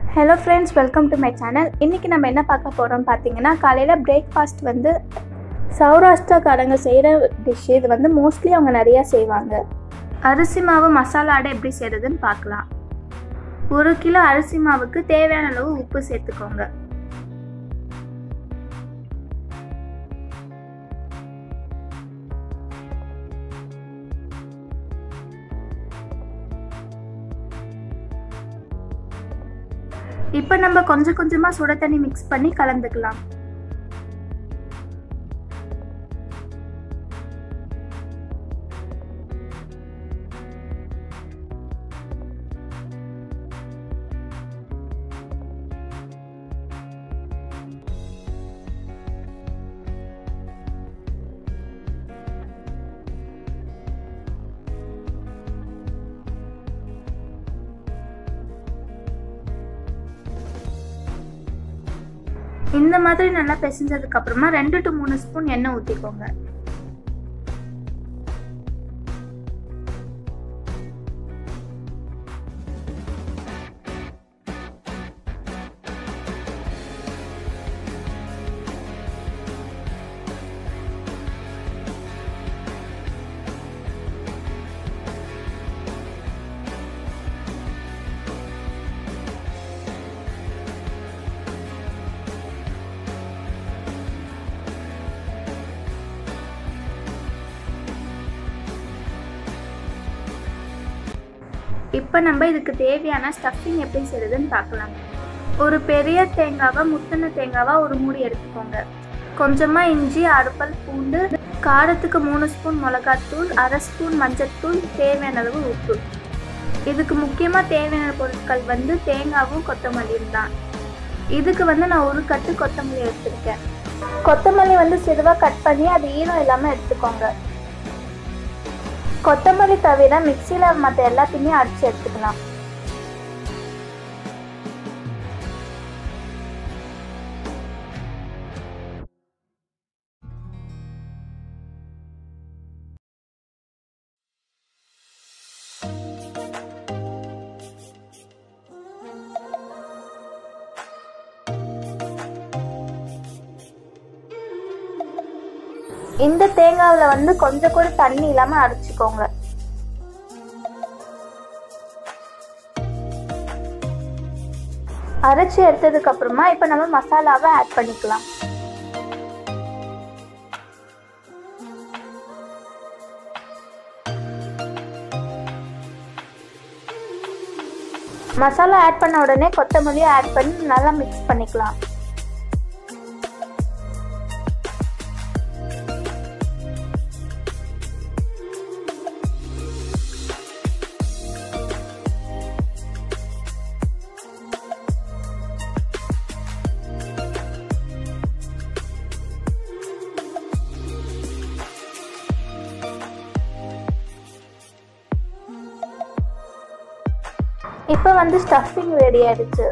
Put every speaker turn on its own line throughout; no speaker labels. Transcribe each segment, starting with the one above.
hello friends welcome to my channel இன்றைக்கி நம்ம என்ன பார்க்க போகிறோம் பார்த்தீங்கன்னா காலையில் பிரேக்ஃபாஸ்ட் வந்து சௌராஷ்டிராக்காரங்க செய்கிற டிஷ் இது வந்து மோஸ்ட்லி அவங்க நிறையா செய்வாங்க அரிசி மாவு மசாலா அடை எப்படி செய்கிறதுன்னு பார்க்கலாம் ஒரு கிலோ அரிசி மாவுக்கு தேவையான அளவு உப்பு சேர்த்துக்கோங்க இப்போ நம்ம கொஞ்சம் கொஞ்சமாக சுட தண்ணி மிக்ஸ் பண்ணி கலந்துக்கலாம் இந்த மாதிரி நல்லா பிசைஞ்சதுக்கு அப்புறமா ரெண்டு டு மூணு ஸ்பூன் எண்ணெய் ஊற்றிக்கோங்க இப்போ நம்ம இதுக்கு தேவையான ஸ்டஃபிங் எப்படி செய்யறதுன்னு பார்க்கலாம் ஒரு பெரிய தேங்காவை முத்தின தேங்காவா ஒரு மூடி எடுத்துக்கோங்க கொஞ்சமாக இஞ்சி அறுப்பல் பூண்டு காரத்துக்கு மூணு ஸ்பூன் மிளகாத்தூள் அரை ஸ்பூன் மஞ்சத்தூள் தேவையான அளவு உப்பு இதுக்கு முக்கியமாக தேவையான பொருட்கள் வந்து தேங்காவும் கொத்தமல்லியும் தான் இதுக்கு வந்து நான் ஒரு கட்டு கொத்தமல்லி எடுத்திருக்கேன் கொத்தமல்லி வந்து சிறுவாக கட் பண்ணி அது ஈரம் இல்லாமல் எடுத்துக்கோங்க கொத்தமல்லி தவிர மிக்சியில் மற்ற எல்லாத்தையுமே அரைச்சி எடுத்துக்கலாம் இந்த தேங்காவில் வந்து கொஞ்சம் கூட தண்ணி இல்லாமல் அரைச்சிக்கோங்க அரைச்சி எடுத்ததுக்கு அப்புறமா இப்போ நம்ம மசாலாவை ஆட் பண்ணிக்கலாம் மசாலா ஆட் பண்ண உடனே கொத்தமல்லியும் ஆட் பண்ணி நல்லா மிக்ஸ் பண்ணிக்கலாம் இப்போ வந்து ஸ்டஃபிங் ரெடி ஆயிடுச்சு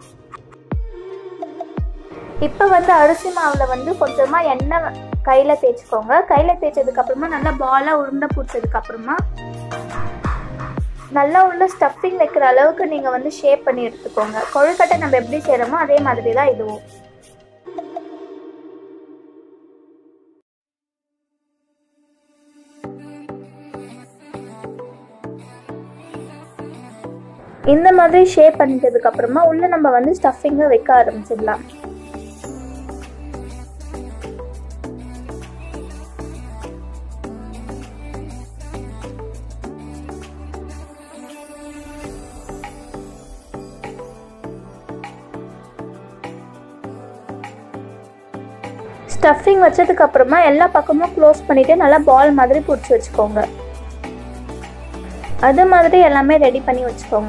இப்போ வந்து அரிசி மாவில் வந்து கொஞ்சமாக எண்ணெய் கையில் தேய்ச்சிக்கோங்க கையில் தேய்ச்சதுக்கு அப்புறமா நல்லா பாலாக உருண்டை பிடிச்சதுக்கு அப்புறமா நல்லா உள்ள ஸ்டஃபிங் வைக்கிற அளவுக்கு நீங்கள் வந்து ஷேப் பண்ணி எடுத்துக்கோங்க கொழுக்கட்டை நம்ம எப்படி செய்கிறோமோ அதே மாதிரி தான் இதுவும் இந்த மாதிரி ஷேப் பண்ணிட்டதுக்கு அப்புறமா உள்ள நம்ம வந்து ஸ்டஃபிங்கை வைக்க ஆரம்பிச்சிடலாம் ஸ்டஃபிங் வச்சதுக்கு அப்புறமா எல்லா பக்கமும் க்ளோஸ் பண்ணிட்டு நல்லா பால் மாதிரி பிடிச்சி வச்சுக்கோங்க அது மாதிரி எல்லாமே ரெடி பண்ணி வச்சுக்கோங்க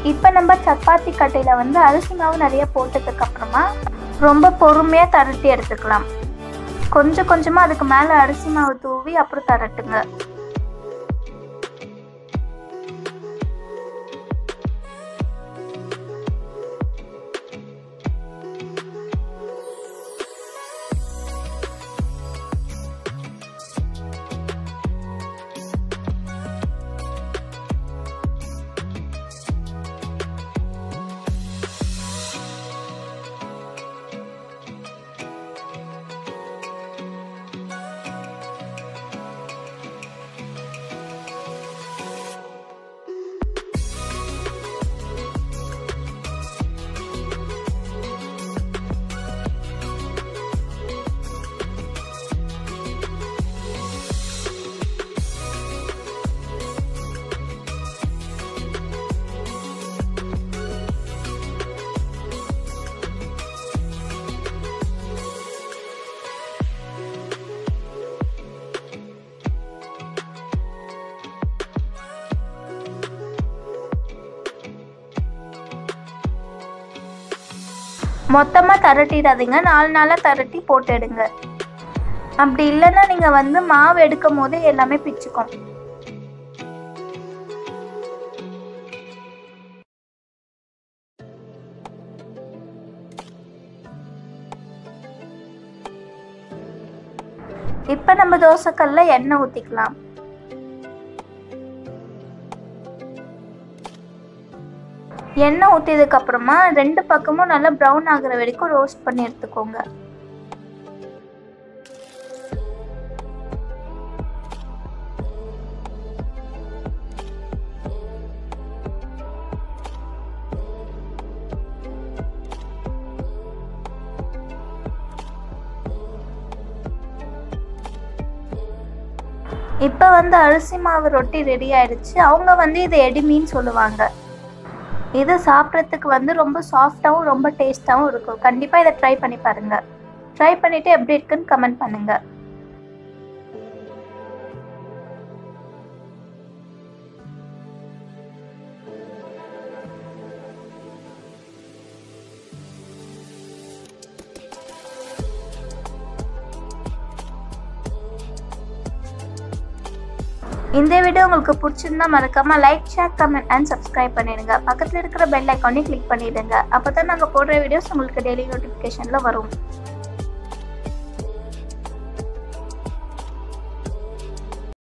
இப்போ நம்ம சப்பாத்தி கட்டையில் வந்து அரிசி மாவு நிறைய போட்டதுக்கு அப்புறமா ரொம்ப பொறுமையாக தரட்டி எடுத்துக்கலாம் கொஞ்சம் கொஞ்சமாக அதுக்கு மேலே அரிசி மாவு தூவி அப்புறம் தரட்டுங்க மொத்தமாக திரட்டிடாதீங்க நாலு நாளாக திரட்டி போட்டுடுங்க அப்படி இல்லைன்னா நீங்கள் வந்து மாவு எடுக்கும் போதே எல்லாமே பிச்சுக்கும் இப்போ நம்ம தோசைக்கல்ல எண்ணெய் ஊற்றிக்கலாம் எண்ணெய் ஊற்றியதுக்கு அப்புறமா ரெண்டு பக்கமும் நல்லா ப்ரௌன் ஆகுற வரைக்கும் ரோஸ்ட் பண்ணி எடுத்துக்கோங்க இப்போ வந்து அரிசி மாவு ரொட்டி ரெடி ஆயிடுச்சு அவங்க வந்து இது எடிமின்னு சொல்லுவாங்க இது சாப்பிட்றதுக்கு வந்து ரொம்ப சாஃப்டாகவும் ரொம்ப டேஸ்ட்டாகவும் இருக்கும் கண்டிப்பாக இதை ட்ரை பண்ணி பாருங்கள் ட்ரை பண்ணிவிட்டு எப்படி இருக்குன்னு கமெண்ட் பண்ணுங்கள் இந்த வீடியோ உங்களுக்கு பிடிச்சிருந்தா மறக்காம like share comment and subscribe பண்ணிடுங்க பக்கத்தில் இருக்கிற பெல் ஐக்கானையும் கிளிக் பண்ணிடுங்க அப்போ தான் நாங்கள் போடுற வீடியோஸ் உங்களுக்கு டெய்லி நோட்டிஃபிகேஷனில் வரும்